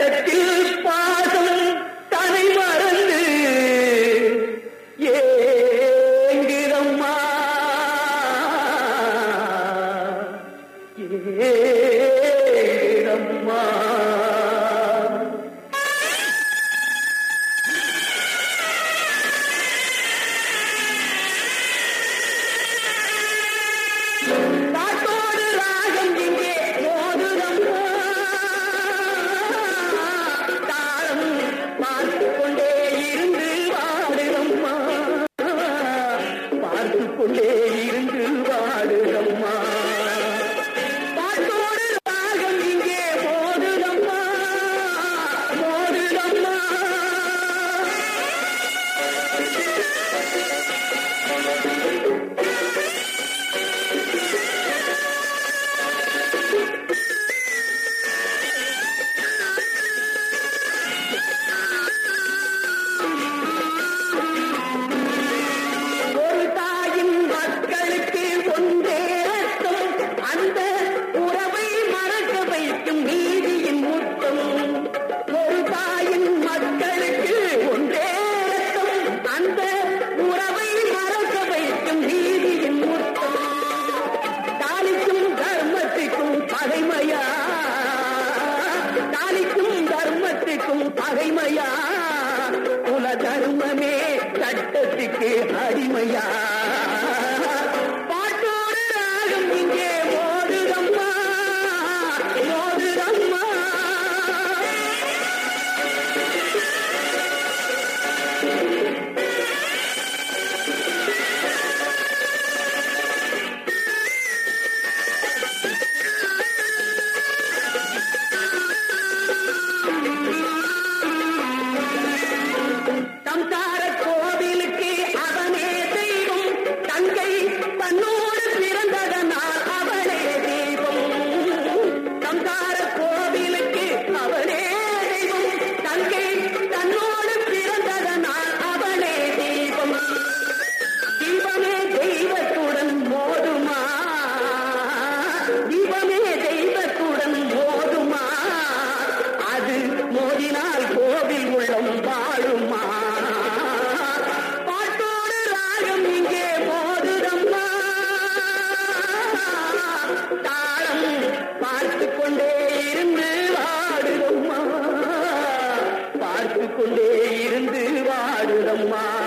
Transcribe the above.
கட்டத்தில் பாசம் தனை மறந்து ஏங்கிடம்மா ஏங்கிடம்மா காட்டோடு ராகம் இங்கே மோதுதம்மா தாளம் பார்த்து கொண்டே இருந்து வாடுதம்மா பார்த்து கொண்டே இருந்து வாடுதம்மா காட்டோடு ராகம் இங்கே மோதுதம்மா மோதுதம்மா ஒரு தாயின் மக்களுக்கு ஒன்றே ரத்தம் அந்த உறவை மறக்க வைக்கும் நீதியின் முத்தம் ஒரு தாயின் மக்களுக்கு ஒன்றே ரத்தம் அந்த உறவை மறக்க வைக்கும் நீதியின் முத்தம் தாலிக்கும் தர்மத்துக்கும் பகைமையா தாலிக்கும் தர்மத்துக்கும் பகைமையா குல தர்மமே சட்டத்துக்கு அடிமையா பாட்டோடு ராகம் இங்கே மோதுதம்மா மோதுதம்மா சம்சார கோவிலுக்கு அவனே தெய்வம் தங்கை தன்னோடு பிறந்ததனால் அவனே தெய்வம் சம்சார கோவிலுக்கு அவனே தெய்வம் தங்கை தன்னோடு பிறந்ததனால் அவனே தெய்வம் தீபமே தெய்வத்துடன் மோதுமா தீபமே தெய்வத்துடன் மோதுமா அது மோதினால் கோவில் உள்ளம் வாழுமா பாட்டோடு ராகம் இங்கே மோதுதம்மா தாளம் பார்த்து கொண்டே இருந்து வாடுதம்மா பார்த்து கொண்டே இருந்து வாடுதம்மா